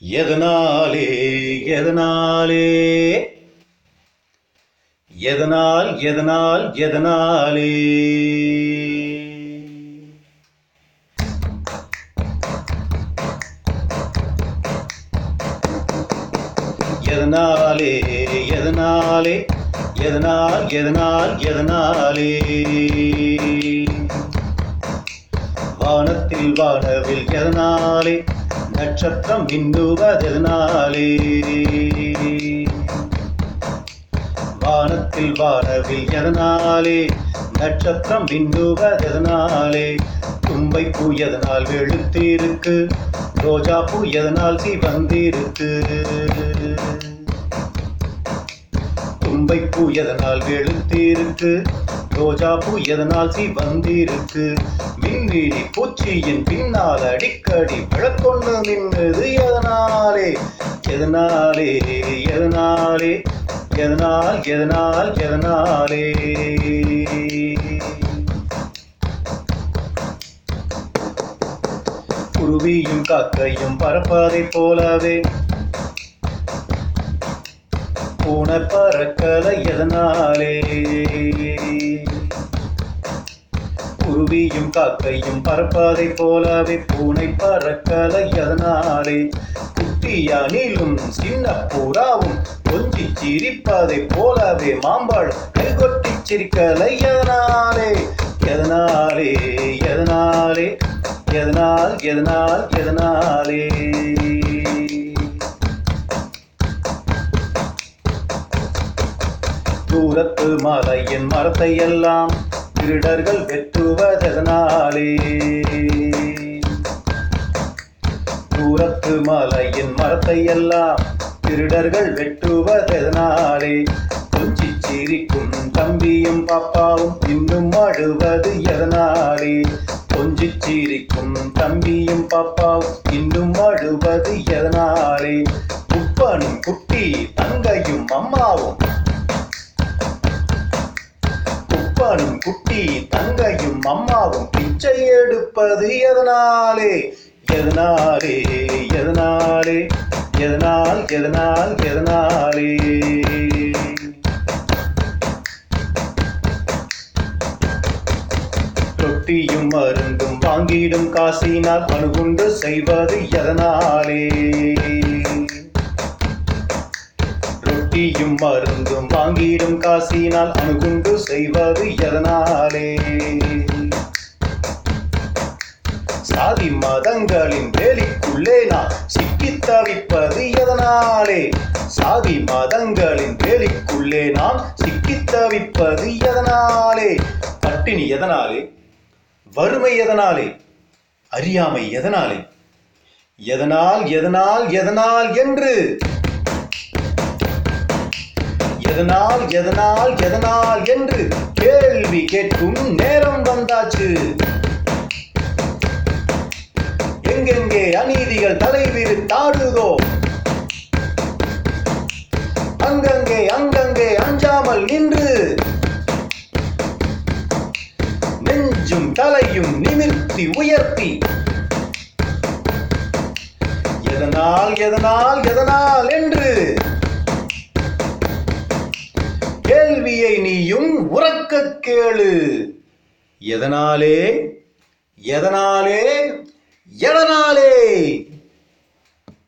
எதனாலே எதனாலே எதனால் எதனால் எதனாலே எதனாலே எதனாலே எதனால் எதனால் எதனாலே வானத்தில் வானவில் எதனாலே நட்சத்திரம் மின்னுவதெதனாலே வானத்தில் வானவில் எதனாலே நட்சத்திரம் மின்னுவதெதனாலே தும்பை பூ எதனால் வெளுத்திருக்கு ரோஜா பூ எதனால் சிவந்திருக்கு தும்பை பூ எதனால் வெளுத்திருக்கு ரோஜா பூ எதனால் சிவந்திருக்கு மின்மினி பூச்சியின் பின்னால் அடிக்கடி விளக்கொண்டு நின்றது எதனாலே எதனாலே எதனாலே எதனால் எதனால் எதனாலே குருவியும் காக்கையும் பறப்பதைப் போலவே பூனை பறக்கல எதனாலே குருவியும் காக்கையும் பறப்பதைப் போலவே பூனை பறக்கல எதனாலே குட்டியானிலும் சின்ன புறாவும் கொஞ்சி சிரிப்பதைப் போலவே மாம்பழம் கைகொட்டி சிரிக்கல எதனாலே எதனாலே எதனாலே எதனால் எதனால் எதனாலே தூரத்து மலையின் மரத்தை எல்லாம் திருடர்கள் வெட்டுவதனாலே தூரத்து மலையின் மரத்தை எல்லாம் திருடர்கள் வெட்டுவதனாலே கொஞ்சி சிரிக்கும் தம்பியும் பாப்பாவும் இன்னும் அழுவது எதனாலே கொஞ்சி சிரிக்கும் தம்பியும் பாப்பாவும் இன்னும் அழுவது எதனாலே உப்பனும் குட்டி தங்கையும் அம்மாவும் உப்பனும் குட்டி தங்கையும் அம்மாவும் பிச்சை எடுப்பது எதனாலே எதனாலே எதனாலே எதனால் எதனால் எதனாலே ரொட்டியும் மருந்தும் வாங்கிடும் காசினால் அணுகுண்டு செய்வது எதனாலே ரொட்டியும் மருந்தும் வாங்கிடும் காசினால் அணுகுண்டு செய்வது எதனாலே சாதி மதங்களின் வேலிக்குள்ளே நான் சிக்கித் தவிப்பது எதனாலே சாதி மதங்களின் வேலிக்குள்ளே நான் சிக்கித் தவிப்பது எதனாலே பட்டினி எதனாலே வறுமை எதனாலே அறியாமை எதனாலே எதனால் எதனால் எதனால் என்று எதனால் எதனால் எதனால் என்று கேள்வி கேட்கும் நேரம் வந்தாச்சு எங்கெங்கே அநீதிகள் தலைவிரி தாடுதோ அங்கங்கே அங்கங்கே அஞ்சாமல் நின்று நெஞ்சும் தலையும் நிமிர்த்தி உயர்த்தி எதனால் எதனால் எதனால் என்று கேள்வியை நீயும் உறக்கக் கேளு எதனாலே எதனாலே எதனாலே